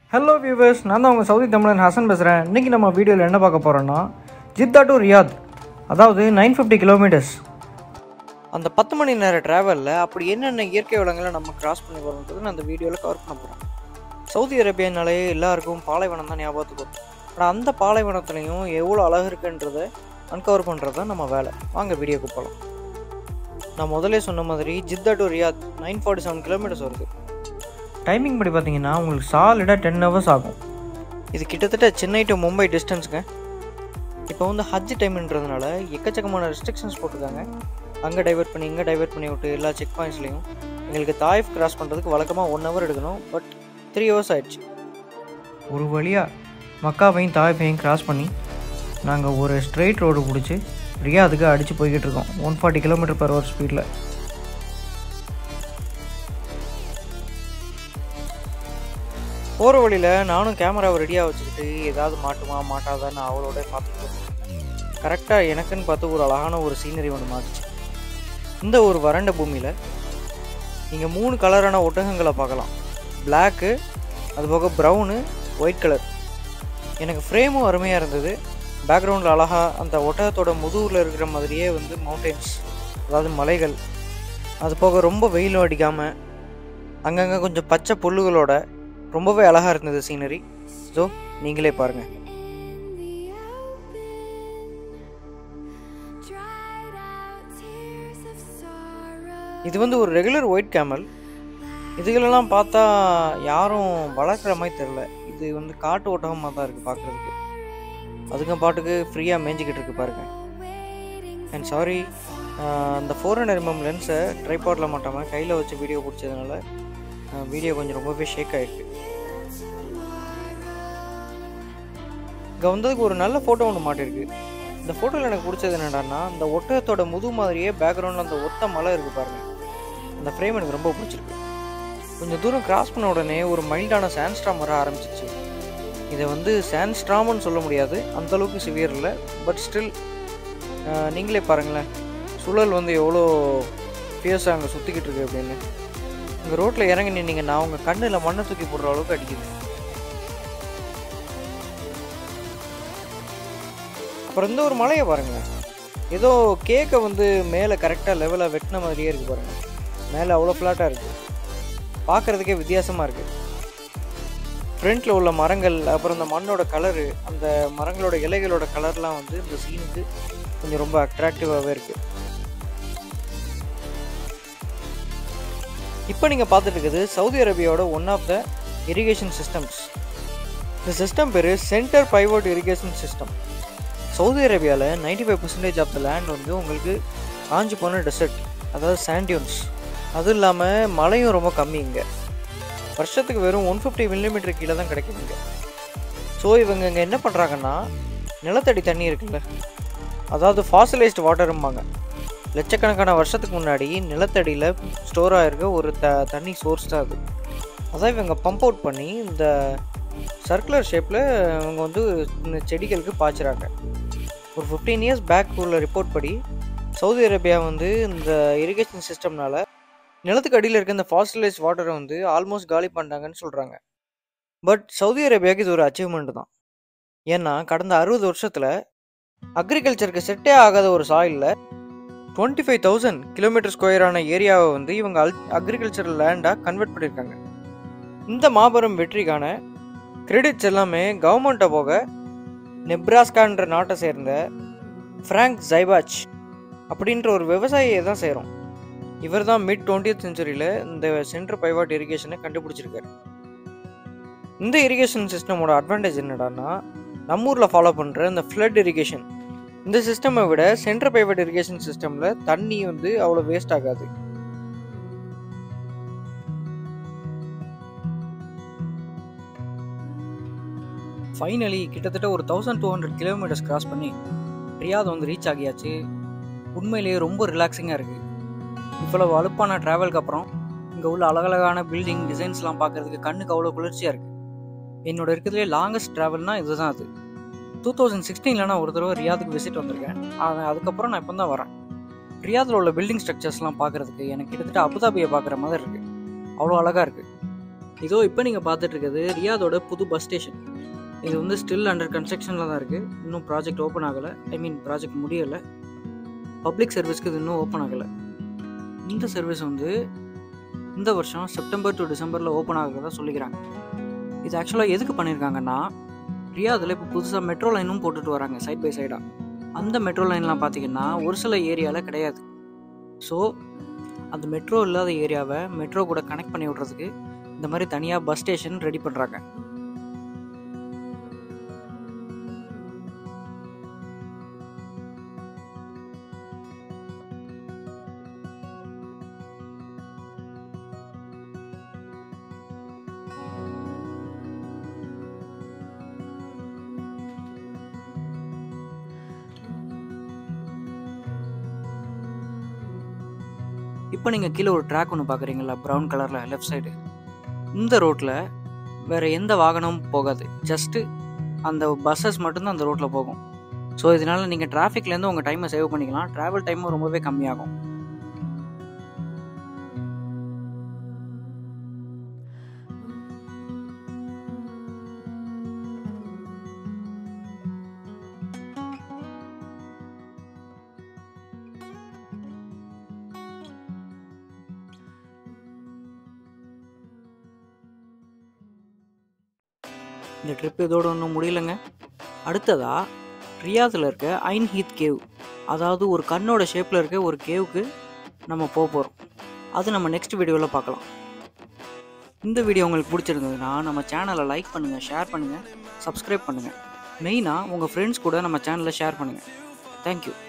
hello viewers நான் தான் உங்கள் சவுதி தமிழன் ஹசன் பேசுகிறேன் இன்றைக்கி நம்ம வீடியோவில் என்ன பார்க்க போகிறோன்னா ஜித்தா டு ரியாத் அதாவது நைன் ஃபிஃப்டி கிலோமீட்டர்ஸ் அந்த பத்து மணி நேர ட்ராவலில் அப்படி என்னென்ன இயற்கை வளங்களை நம்ம கிராஸ் பண்ணி வரோன்றது நான் அந்த வீடியோவில் கவர் பண்ண போகிறேன் சவுதி அரேபியானாலே எல்லாருக்கும் பாலைவனம் தான் ஞாபகத்துக்கு வரும் ஆனால் அந்த பாலைவனத்துலேயும் எவ்வளோ அழகு இருக்குன்றதை அன்கவர் பண்ணுறது தான் நம்ம வேலை வாங்க வீடியோக்கு போகலாம் நான் முதல்ல சொன்ன மாதிரி Jeddah to Riyadh nine forty seven kilometres வருது டைமிங் படி பார்த்தீங்கன்னா உங்களுக்கு சாலிடாக டென் ஹவர்ஸ் ஆகும் இது கிட்டத்தட்ட சென்னை டு மும்பை டிஸ்டன்ஸுங்க இப்போ வந்து ஹஜ் டைம்ன்றதுனால எக்கச்சக்கமான ரெஸ்ட்ரிக்ஷன்ஸ் போட்டிருக்காங்க அங்கே டைவர்ட் பண்ணி இங்கே டைவர்ட் பண்ணி விட்டு எல்லா செக் பாயிண்ட்ஸ்லையும் எங்களுக்கு தாய்ஃப் கிராஸ் பண்ணுறதுக்கு வழக்கமாக ஒன் ஹவர் எடுக்கணும் பட் த்ரீ ஹவர்ஸ் ஆயிடுச்சு ஒரு வழியாக மக்காவையும் தாய்ஃபையும் கிராஸ் பண்ணி நாங்கள் ஒரு ஸ்ட்ரெயிட் ரோடு பிடிச்சி ரியாதுக்கு அடித்து போய்கிட்டு இருக்கோம் one forty kilometre per hour ஸ்பீடில் போகிற வழியில் நானும் கேமராவை ரெடியாக வச்சுக்கிட்டு ஏதாவது மாட்டுமா மாட்டாதான்னு அவளோட பார்த்துட்டு கரெக்டாக எனக்குன்னு பார்த்து ஒரு அழகான ஒரு சீனரி ஒன்று மாட்டுச்சு இந்த ஒரு வறண்ட பூமியில் நீங்கள் மூணு கலரான ஒட்டகங்களை பார்க்கலாம் பிளாக்கு அதுபோக ப்ரௌனு ஒயிட் கலர் எனக்கு ஃப்ரேமும் அருமையாக இருந்தது பேக்ரவுண்டில் அழகாக அந்த ஒட்டகத்தோட முதுகில் இருக்கிற மாதிரியே வந்து மவுண்டெயின்ஸ் அதாவது மலைகள் அது போக ரொம்ப வெயிலும் அடிக்காமல் அங்கங்கே கொஞ்சம் பச்சை புல்லுகளோட ரொம்பவே அழகாக இருந்தது சீனரி ஸோ நீங்களே பாருங்கள் இது வந்து ஒரு ரெகுலர் ஒயிட் கேமல் இதுகளெல்லாம் பார்த்தா யாரும் வளர்க்குற மாதிரி தெரில இது வந்து காட்டு ஓட்டகமாக தான் இருக்குது பார்க்குறதுக்கு அதுங்க பாட்டுக்கு ஃப்ரீயாக மேய்ஞ்சிக்கிட்டு இருக்கு பாருங்க அண்ட் சாரி அந்த ஃபோர் ஹண்ட்ரட் எம்எம் லென்ஸை ட்ரைபாட்டில் மாட்டாமல் கையில் வச்சு வீடியோ பிடிச்சதுனால வீடியோ கொஞ்சம் ரொம்பவே ஷேக் ஆகிருக்கு இங்கே வந்ததுக்கு ஒரு நல்ல ஃபோட்டோ ஒன்று மாட்டிருக்கு இந்த ஃபோட்டோவில் எனக்கு பிடிச்சது என்னடான்னா அந்த ஒட்டகத்தோட முது மாதிரியே பேக்ரவுண்டில் அந்த ஒத்த மலை இருக்குது பாருங்கள் அந்த ஃப்ரேம் எனக்கு ரொம்ப பிடிச்சிருக்கு கொஞ்சம் தூரம் கிராஸ் பண்ண உடனே ஒரு மைல்டான சாண்ட்ஸ்ட்ராம் வர ஆரம்பிச்சிச்சு இதை வந்து சாண்ட்ஸ்ட்ராம்னு சொல்ல முடியாது அந்தளவுக்கு சிவியர் இல்லை பட் ஸ்டில் நீங்களே பாருங்களேன் சுழல் வந்து எவ்வளோ ஃபியர்ஸாக அங்கே சுற்றிக்கிட்டு இருக்கு அப்படின்னு இந்த ரோட்டில் இறங்கி நின்னீங்க நான் உங்கள் கண்ணில் மண்ணை தூக்கி போடுற அளவுக்கு அடிக்குது அப்புறம் இந்த ஒரு மலையை பாருங்களேன் ஏதோ கேக்கை வந்து மேலே கரெக்டாக லெவலாக வெட்டின மாதிரியே இருக்குது பாருங்கள் மேலே அவ்வளோ ஃப்ளாட்டாக இருக்குது பார்க்குறதுக்கே வித்தியாசமாக இருக்குது ஃப்ரண்ட்டில் உள்ள மரங்கள் அப்புறம் இந்த மண்ணோட கலரு அந்த மரங்களோட இலைகளோட கலர்லாம் வந்து இந்த சீனுக்கு கொஞ்சம் ரொம்ப அட்ராக்டிவாகவே இருக்குது இப்போ நீங்கள் பார்த்துட்டு இருக்குது சவுதி அரேபியாவோட one of the irrigation systems இந்த சிஸ்டம் பேர் centre pivot irrigation system Saudi அரேபியாவில் ninety five percentage of the land வந்து உங்களுக்கு காஞ்சி போன டெசர்ட் அதாவது சாண்டியூன்ஸ் அதுவும் இல்லாமல் மழையும் ரொம்ப கம்மி இங்கே வருஷத்துக்கு வெறும் ஒன் ஃபிஃப்டி மில்லிமீட்டர் கீழே தான் கிடைக்கும் இங்கே ஸோ இவங்க இங்கே என்ன பண்ணுறாங்கன்னா நிலத்தடி தண்ணி இருக்குல்ல அதாவது ஃபாசிலைஸ்டு வாட்டரும்பாங்க லட்சக்கணக்கான வருஷத்துக்கு முன்னாடி நிலத்தடியில் ஸ்டோர் ஆகிருக்க ஒரு த தண்ணி சோர்ஸ் தான் அது அதான் இவங்க பம்ப் அவுட் பண்ணி இந்த சர்க்குலர் ஷேப்பில் இவங்க வந்து இந்த செடிகளுக்கு பாய்ச்சுறாங்க ஒரு ஃபிஃப்டீன் இயர்ஸ் பேக் உள்ள ரிப்போர்ட் படி சவுதி அரேபியா வந்து இந்த இரிகேஷன் சிஸ்டம்னால நிலத்துக்கு அடியில் இருக்க இந்த ஃபாசிலைஸ் வாட்டரை வந்து ஆல்மோஸ்ட் காலி பண்ணிட்டாங்கன்னு சொல்கிறாங்க பட் சவுதி அரேபியாவுக்கு இது ஒரு அச்சீவ்மெண்ட் தான் ஏன்னா கடந்த அறுபது வருஷத்தில் அக்ரிகல்ச்சருக்கு செட்டே ஆகாத ஒரு சாயிலில் டுவெண்ட்டி ஃபைவ் தௌசண்ட் கிலோமீட்டர் ஸ்கொயரான ஏரியாவை வந்து இவங்க அல் அக்ரிகல்ச்சரல் லேண்டாக கன்வெர்ட் பண்ணியிருக்காங்க இந்த மாபெரும் வெற்றிக்கான கிரெடிட்ஸ் எல்லாமே கவர்மெண்ட்டை போக நெப்ராஸ்கான்ற நாட்டை சேர்ந்த ஃப்ராங்க் ஜைபாச் அப்படின்ற ஒரு விவசாயியை தான் சேரும் இவர் தான் மிட் டுவெண்ட்டியத் செஞ்சுரியில் இந்த சென்ட்ரல் பைவாட் இரிகேஷனை கண்டுபிடிச்சிருக்காரு இந்த இரிகேஷன் சிஸ்டமோட அட்வான்டேஜ் என்னடான்னா நம்ம ஊரில் ஃபாலோ பண்ணுற இந்த ஃப்ளட் இரிகேஷன் இந்த சிஸ்டமை விட சென்ட்ரல் பைவட் இரிகேஷன் சிஸ்டமில் தண்ணி வந்து அவ்வளோ வேஸ்ட் ஆகாது ஃபைனலி கிட்டத்தட்ட ஒரு thousand two hundred kilometres cross பண்ணி ரியாத் வந்து ரீச் ஆகியாச்சு உண்மையிலேயே ரொம்ப ரிலாக்ஸிங்காக இருக்குது இவ்வளவு அலுப்பான ட்ராவலுக்கு அப்புறம் இங்கே உள்ள அழகழகான பில்டிங் டிசைன்ஸ்லாம் பார்க்குறதுக்கு கண்ணுக்கு அவ்வளோ குளிர்ச்சியாக இருக்குது என்னோட இருக்கிறதுலே லாங்கஸ்ட் ட்ராவல்னா இதுதான் அது டூ தௌசண்ட் சிக்ஸ்டீனில் நான் ஒரு தடவை ரியாதுக்கு விசிட் வந்திருக்கேன் அதுக்கப்புறம் நான் இப்போ தான் வரேன் ரியாதில் உள்ள பில்டிங் ஸ்ட்ரக்சர்ஸ்லாம் பார்க்குறதுக்கு எனக்கு கிட்டத்தட்ட அபுதாபியை பார்க்குற மாதிரி இருக்குது அவ்வளோ அழகாக இருக்குது இதோ இப்போ நீங்கள் பார்த்துட்டு இருக்கிறது ரியாதோட புது பஸ் ஸ்டேஷன் இது வந்து ஸ்டில் அண்டர் கன்ஸ்ட்ரக்ஷனில் தான் இருக்குது இன்னும் ப்ராஜெக்ட் ஓப்பன் ஆகலை ஐ மீன் ப்ராஜெக்ட் முடியலை பப்ளிக் சர்வீஸ்க்கு இது இன்னும் ஓப்பன் ஆகலை இந்த சர்வீஸ் வந்து இந்த வருஷம் செப்டம்பர் டு டிசம்பரில் ஓப்பன் ஆகிறதா சொல்லிக்கிறாங்க இது ஆக்சுவலாக எதுக்கு பண்ணியிருக்காங்கன்னா ரியாதில் இப்போ புதுசாக மெட்ரோ லைனும் போட்டுட்டு வராங்க சைட் பை சைடாக அந்த மெட்ரோ லைன்லாம் பார்த்தீங்கன்னா ஒரு சில ஏரியாவில் கிடையாது ஸோ அந்த மெட்ரோ இல்லாத ஏரியாவை மெட்ரோ கூட கனெக்ட் பண்ணி விட்றதுக்கு இந்த மாதிரி தனியாக பஸ் ஸ்டேஷன் ரெடி பண்ணுறாங்க இப்போ நீங்கள் கீழே ஒரு ட்ராக் ஒன்று பார்க்குறீங்களா ப்ரௌன் கலரில் லெஃப்ட் சைடு இந்த ரோட்டில் வேறு எந்த வாகனமும் போகாது ஜஸ்ட்டு அந்த பஸ்ஸஸ் மட்டும்தான் அந்த ரோட்டில் போகும் ஸோ இதனால் நீங்கள் டிராஃபிக்லேருந்து உங்கள் டைமை சேவ் பண்ணிக்கலாம் ட்ராவல் டைமும் ரொம்பவே கம்மியாகும் இந்த ட்ரிப் இதோட ஒன்றும் முடியலங்க அடுத்ததா ரியாதில் இருக்க ஐன் ஹீத் கேவ் அதாவது ஒரு கண்ணோட ஷேப்பில் இருக்க ஒரு கேவுக்கு நம்ம போக போகிறோம் அது நம்ம நெக்ஸ்ட் வீடியோவில் பார்க்கலாம் இந்த வீடியோ உங்களுக்கு பிடிச்சிருந்ததுன்னா நம்ம சேனலை லைக் பண்ணுங்கள் ஷேர் பண்ணுங்கள் சப்ஸ்கிரைப் பண்ணுங்கள் மெயினாக உங்கள் ஃப்ரெண்ட்ஸ் கூட நம்ம சேனலை ஷேர் பண்ணுங்கள் தேங்க்யூ